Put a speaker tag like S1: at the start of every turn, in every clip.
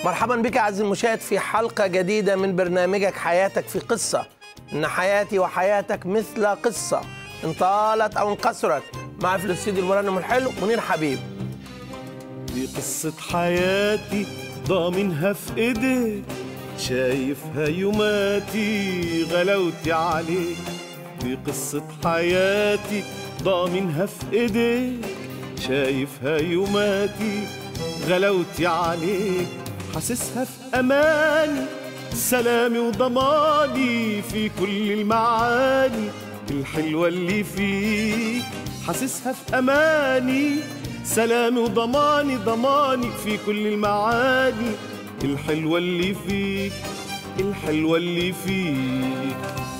S1: مرحبا بك عزيزي المشاهد في حلقة جديدة من برنامجك حياتك في قصة إن حياتي وحياتك مثل قصة إن طالت أو انقصرت مع في الاستوديو المرنم الحلو منير حبيب
S2: دي قصة حياتي ضامنها في ايديك شايفها يوماتي غلاوتي عليك دي قصة حياتي ضامنها في ايديك شايفها يوماتي غلاوتي عليك حاسسها في اماني سلامي وضماني في كل المعاني الحلوة اللي فيك حاسسها في اماني سلامي وضماني ضماني في كل المعاني الحلوة اللي فيك الحلوة اللي فيك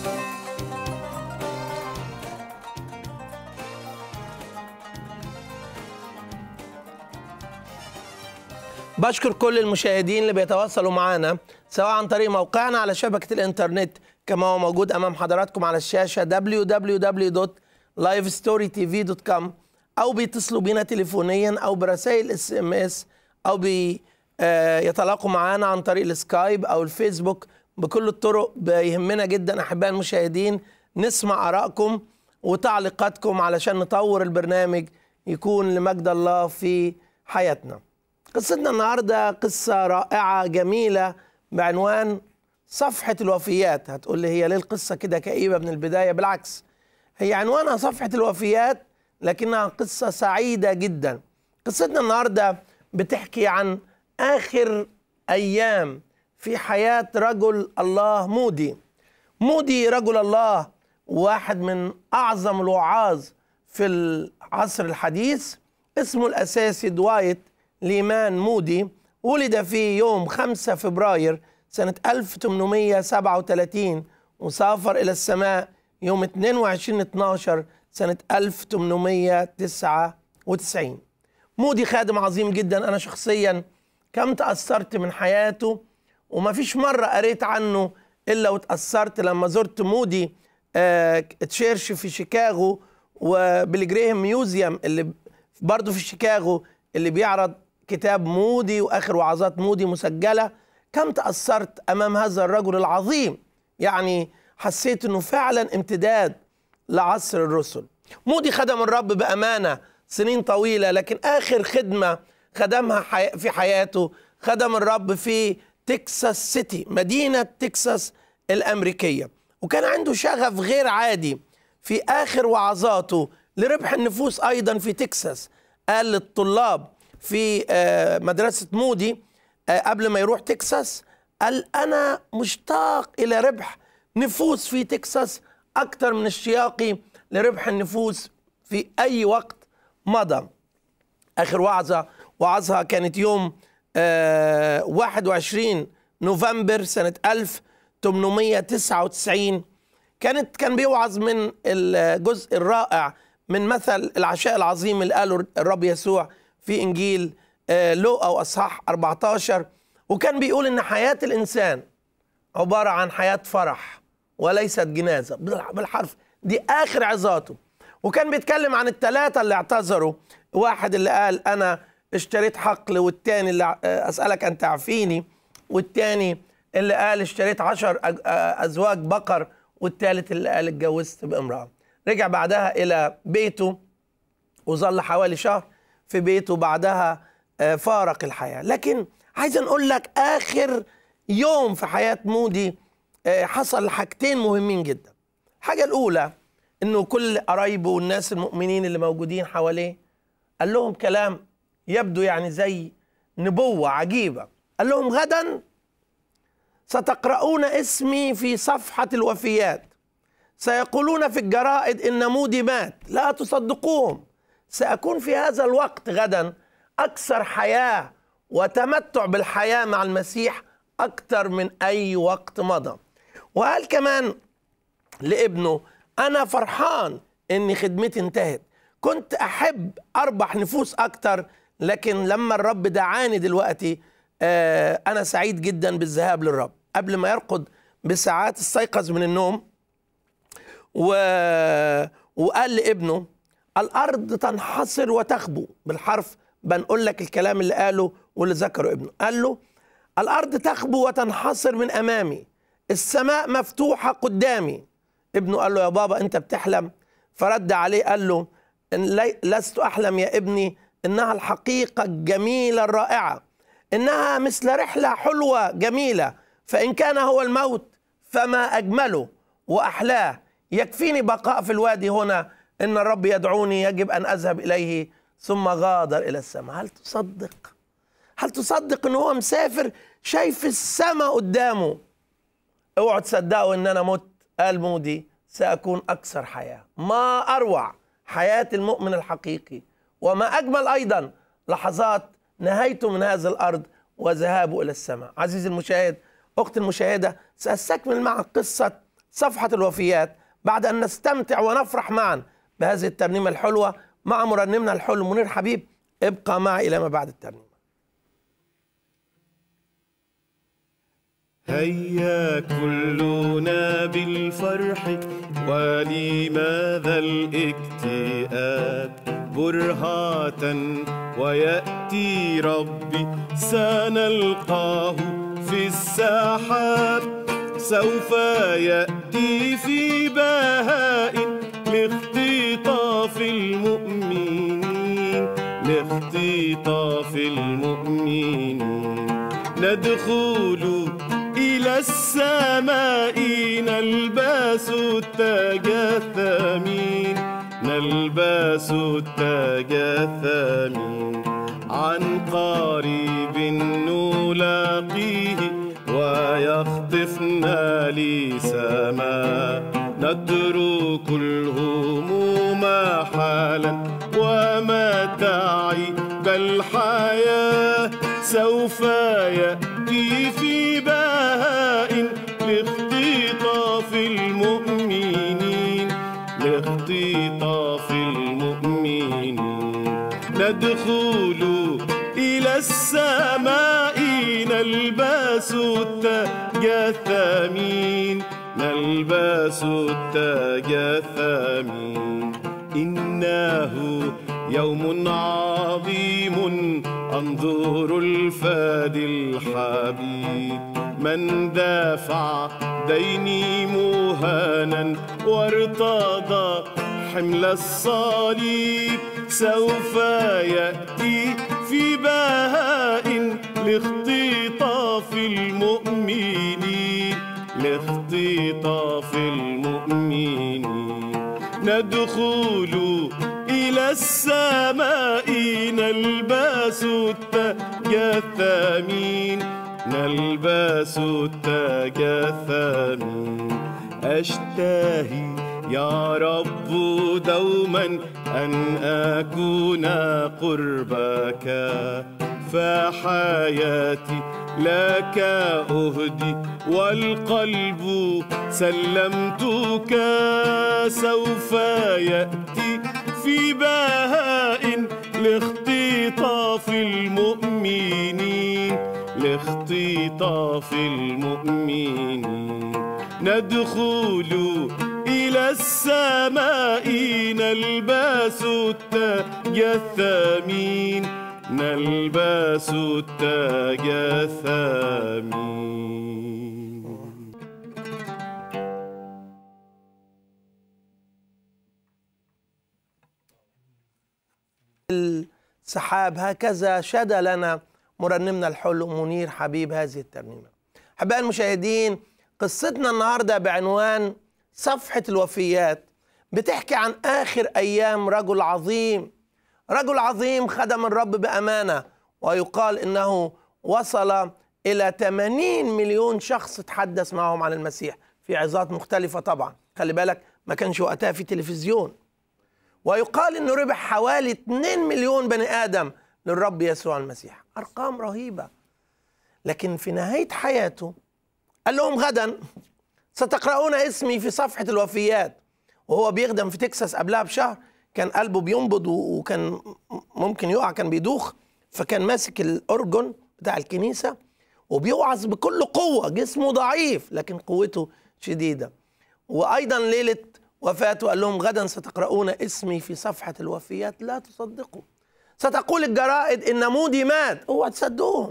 S1: بشكر كل المشاهدين اللي بيتواصلوا معنا سواء عن طريق موقعنا على شبكة الإنترنت كما هو موجود أمام حضراتكم على الشاشة www.livestorytv.com أو بيتصلوا بينا تليفونيا أو برسائل اس ام اس أو بيتلاقوا معنا عن طريق السكايب أو الفيسبوك بكل الطرق بيهمنا جدا أحباء المشاهدين نسمع آرائكم وتعليقاتكم علشان نطور البرنامج يكون لمجد الله في حياتنا قصتنا النهارده قصة رائعة جميلة بعنوان صفحة الوفيات هتقول لي هي ليه القصة كده كئيبة من البداية بالعكس هي عنوانها صفحة الوفيات لكنها قصة سعيدة جدا قصتنا النهاردة بتحكي عن آخر أيام في حياة رجل الله مودي مودي رجل الله واحد من أعظم الوعاظ في العصر الحديث اسمه الأساسي دوايت ليمان مودي ولد في يوم 5 فبراير سنة 1837 وسافر إلى السماء يوم 22 12 سنة 1899 مودي خادم عظيم جدا أنا شخصيا كم تأثرت من حياته وما فيش مرة قريت عنه إلا وتأثرت لما زرت مودي آه تشيرش في شيكاغو وبالجريهم ميوزيوم اللي برضه في شيكاغو اللي بيعرض كتاب مودي واخر وعظات مودي مسجله كم تاثرت امام هذا الرجل العظيم يعني حسيت انه فعلا امتداد لعصر الرسل مودي خدم الرب بامانه سنين طويله لكن اخر خدمه خدمها حي... في حياته خدم الرب في تكساس سيتي مدينه تكساس الامريكيه وكان عنده شغف غير عادي في اخر وعظاته لربح النفوس ايضا في تكساس قال للطلاب في مدرسة مودي قبل ما يروح تكساس قال أنا مشتاق إلى ربح نفوس في تكساس أكثر من اشتياقي لربح النفوس في أي وقت مضى آخر وعظة وعظها كانت يوم 21 نوفمبر سنة 1899 كانت كان بيوعظ من الجزء الرائع من مثل العشاء العظيم اللي قاله الرب يسوع في انجيل لوقا واصحاح 14 وكان بيقول ان حياه الانسان عباره عن حياه فرح وليست جنازه بالحرف دي اخر عظاته وكان بيتكلم عن الثلاثه اللي اعتذروا واحد اللي قال انا اشتريت حقل والتاني اللي اسالك ان تعفيني والتاني اللي قال اشتريت عشر ازواج بقر والتالت اللي قال اتجوزت بامراه رجع بعدها الى بيته وظل حوالي شهر في بيته بعدها فارق الحياة لكن عايز نقول لك آخر يوم في حياة مودي حصل حاجتين مهمين جدا الحاجة الأولى إنه كل قرايبه والناس المؤمنين اللي موجودين حواليه قال لهم كلام يبدو يعني زي نبوة عجيبة قال لهم غدا ستقرؤون اسمي في صفحة الوفيات سيقولون في الجرائد إن مودي مات لا تصدقوهم سأكون في هذا الوقت غدا أكثر حياة وتمتع بالحياة مع المسيح أكثر من أي وقت مضى وقال كمان لابنه أنا فرحان إن خدمتي انتهت كنت أحب أربح نفوس أكثر لكن لما الرب دعاني دلوقتي آه أنا سعيد جدا بالذهاب للرب قبل ما يرقد بساعات استيقظ من النوم و... وقال لابنه الارض تنحصر وتخبو بالحرف بنقول لك الكلام اللي قاله واللي ذكره ابنه قال له الأرض تخبو وتنحصر من أمامي السماء مفتوحة قدامي ابنه قال له يا بابا أنت بتحلم فرد عليه قال له إن لي- لست أحلم يا ابني إنها الحقيقة الجميلة الرائعة إنها مثل رحلة حلوة جميلة فإن كان هو الموت فما أجمله وأحلاه يكفيني بقاء في الوادي هنا إن الرب يدعوني يجب أن أذهب إليه ثم غادر إلى السماء هل تصدق؟ هل تصدق إن هو مسافر شايف السماء قدامه اوعوا تصدقوا ان انا مت قال مودي ساكون اكثر حياه ما اروع حياه المؤمن الحقيقي وما اجمل ايضا لحظات نهايته من هذه الارض وذهابه الى السماء عزيزي المشاهد اختي المشاهده ساستكمل معك قصه صفحه الوفيات بعد ان نستمتع ونفرح معا بهذه الترنيمه الحلوه مع مرنمنا الحلو منير حبيب ابقى معي الى ما بعد الترنيمه
S2: هيا كلنا بالفرح ولماذا الاكتئاب برهة ويأتي ربي سنلقاه في السحاب سوف يأتي في بهاء لاختطاف المؤمنين لاختطاف المؤمنين ندخل إلى السماء نلبس التاج الثمين نلبس التاج الثمين عن قريب نلاقيه ويخطفنا لسماء نترك الهموم حالا ومتاعب الحياة سوف يأتي في بهاء لاختطاف المؤمنين لاختطاف المؤمنين ندخل إلى السماء نلبس التاج الثمين نلبس التاج الثمين إنه يوم عظيم أنظر الفادي الحبيب من دافع ديني مهانا وارتضى حمل الصليب سوف يأتي في بهاء لاختطاف المؤمنين لاختطاف المؤمنين ندخل إلى السماء نلبس التاج الثمين نلبس التاج الثمين أشتهي يا رب دوما أن أكون قربك فحياتي لك أهدي والقلب سلمتك سوف يأتي في بهاء لاختطاف المؤمنين لاختطاف المؤمنين ندخل إلى السماء نلبس التاج الثمين نلبس التاج الثمين
S1: السحاب هكذا شدى لنا مرنمنا الحلو منير حبيب هذه الترنيمة أحبائي المشاهدين قصتنا النهاردة بعنوان صفحة الوفيات بتحكي عن آخر أيام رجل عظيم رجل عظيم خدم الرب بأمانة ويقال إنه وصل إلى 80 مليون شخص تحدث معهم عن المسيح في عظات مختلفة طبعا خلي بالك ما كانش وقتها في تلفزيون ويقال انه ربح حوالي 2 مليون بني ادم للرب يسوع المسيح ارقام رهيبه لكن في نهايه حياته قال لهم غدا ستقرؤون اسمي في صفحه الوفيات وهو بيخدم في تكساس قبلها بشهر كان قلبه بينبض و- وكان ممكن يقع كان بيدوخ فكان ماسك الأرجن بتاع الكنيسة وبيوعظ بكل قوة جسمه ضعيف لكن قوته شديدة وأيضا ليلة وفاته قال لهم غدا ستقرؤون اسمي في صفحة الوفيات لا تصدقوا ستقول الجرائد إن مودي مات اوعى تصدقوهم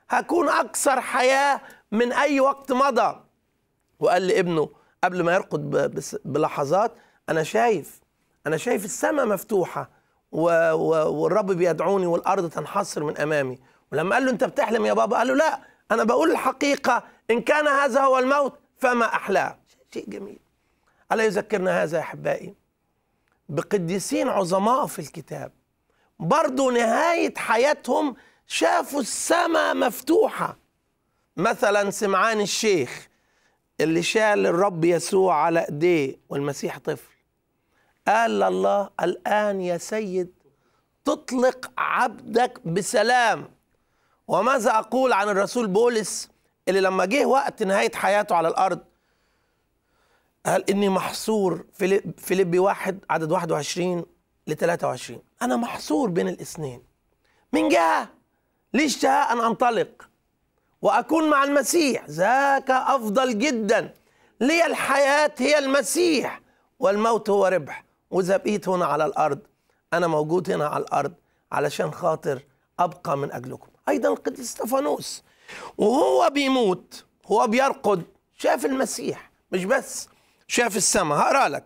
S1: هكون أكثر حياة من أي وقت مضى وقال لابنه قبل ما يرقد ب- بس- بلحظات أنا شايف أنا شايف السماء مفتوحة و... و... والرب بيدعوني والأرض تنحصر من أمامي ولما قال له أنت بتحلم يا بابا قال له لا أنا بقول الحقيقة إن كان هذا هو الموت فما أحلاه شيء جميل ألا يذكرنا هذا يا أحبائي بقديسين عظماء في الكتاب برضو نهاية حياتهم شافوا السماء مفتوحة مثلا سمعان الشيخ اللي شال الرب يسوع على ايديه والمسيح طفل قال لله الآن يا سيد تطلق عبدك بسلام وماذا أقول عن الرسول بولس اللي لما جه وقت نهاية حياته على الأرض قال إني محصور في فيليبي واحد عدد 21 ل 23 أنا محصور بين الاثنين من جهة لي اشتهاء أن أنطلق وأكون مع المسيح ذاك أفضل جدا لي الحياة هي المسيح والموت هو ربح وإذا بقيت هنا على الأرض أنا موجود هنا على الأرض علشان خاطر أبقى من أجلكم أيضا القديس استفانوس وهو بيموت هو بيرقد شاف المسيح مش بس شاف السماء هقرا لك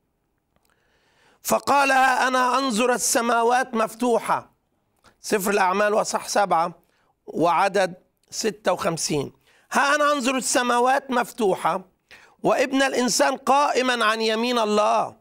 S1: فقال ها أنا أنظر السماوات مفتوحة سفر الأعمال وصح سبعة وعدد ستة وخمسين ها أنا أنظر السماوات مفتوحة وابن الإنسان قائما عن يمين الله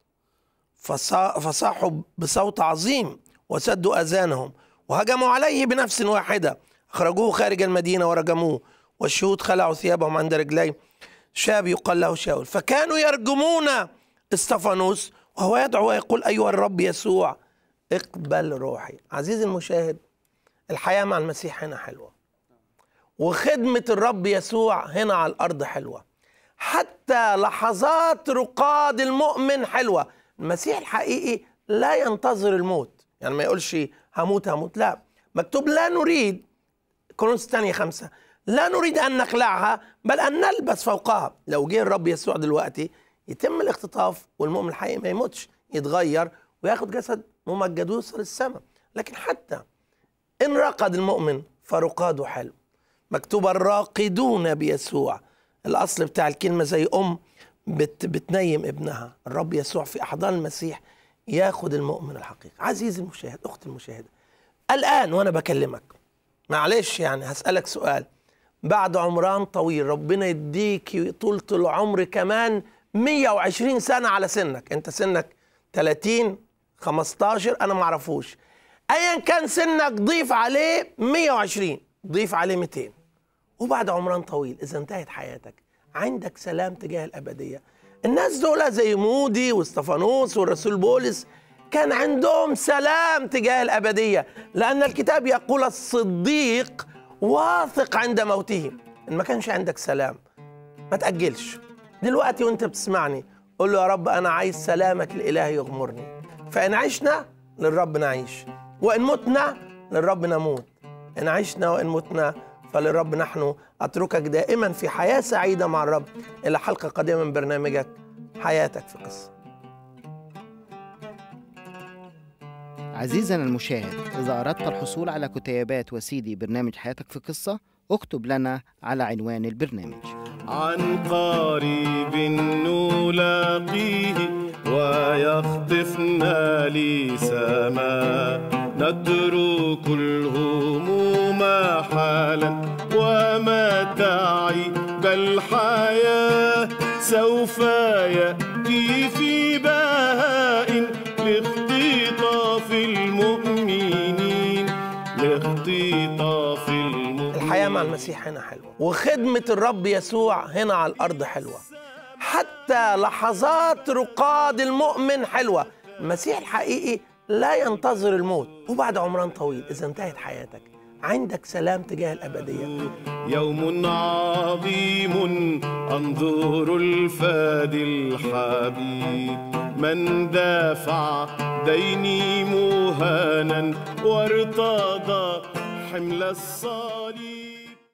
S1: فصا- فصاحوا بصوت عظيم وسدوا أذانهم وهجموا عليه بنفس واحدة أخرجوه خارج المدينة ورجموه والشهود خلعوا ثيابهم عند رجليه شاب يقال له شاول فكانوا يرجمون استفانوس وهو يدعو ويقول أيها الرب يسوع اقبل روحي عزيزي المشاهد الحياة مع المسيح هنا حلوة وخدمة الرب يسوع هنا على الأرض حلوة حتى لحظات رقاد المؤمن حلوة المسيح الحقيقي لا ينتظر الموت يعني ما يقولش هموت هموت لا مكتوب لا نريد كورنثوس الثانية خمسة لا نريد أن نخلعها بل أن نلبس فوقها لو جه الرب يسوع دلوقتي يتم الاختطاف والمؤمن الحقيقي ما يموتش يتغير وياخد جسد ممجد ويوصل السماء لكن حتى إن رقد المؤمن فرقاده حلو مكتوب الراقدون بيسوع الأصل بتاع الكلمة زي أم بت بتنيم ابنها الرب يسوع في أحضان المسيح ياخد المؤمن الحقيقي عزيزي المشاهد أختي المشاهدة الآن وأنا بكلمك معلش يعني هسألك سؤال بعد عمران طويل ربنا يديك طولة العمر كمان 120 سنة على سنك انت سنك 30 15 انا ما اعرفوش ايا كان سنك ضيف عليه 120 ضيف عليه 200 وبعد عمران طويل اذا انتهت حياتك عندك سلام تجاه الابديه الناس دول زي مودي واستفانوس والرسول بولس كان عندهم سلام تجاه الابديه لان الكتاب يقول الصديق واثق عند موته ان ما كانش عندك سلام ما تاجلش دلوقتي وانت بتسمعني قول له يا رب انا عايز سلامك الالهي يغمرني فان عشنا للرب نعيش وان متنا للرب نموت ان عشنا وان متنا فللرب نحن اتركك دائما في حياه سعيده مع الرب الى حلقه قادمه من برنامجك حياتك في قصه
S3: عزيزنا المشاهد إذا أردت الحصول على كتيبات وسيدي برنامج حياتك في قصة اكتب لنا على عنوان البرنامج
S2: عن قريب نلاقيه ويخطفنا لسما نترك الهموم حالا ومتاعب الحياة سوف يأتي في بهاء لاختطاف المؤمنين لاختطاف المؤمنين
S1: الحياه مع المسيح هنا حلوه وخدمه الرب يسوع هنا على الارض حلوه حتى لحظات رقاد المؤمن حلوه المسيح الحقيقي لا ينتظر الموت وبعد عمران طويل اذا انتهت حياتك عندك سلام تجاه الابديه
S2: يوم عظيم أنظر الفادي الحبيب من دافع ديني مهانا وارتضى حمل الصليب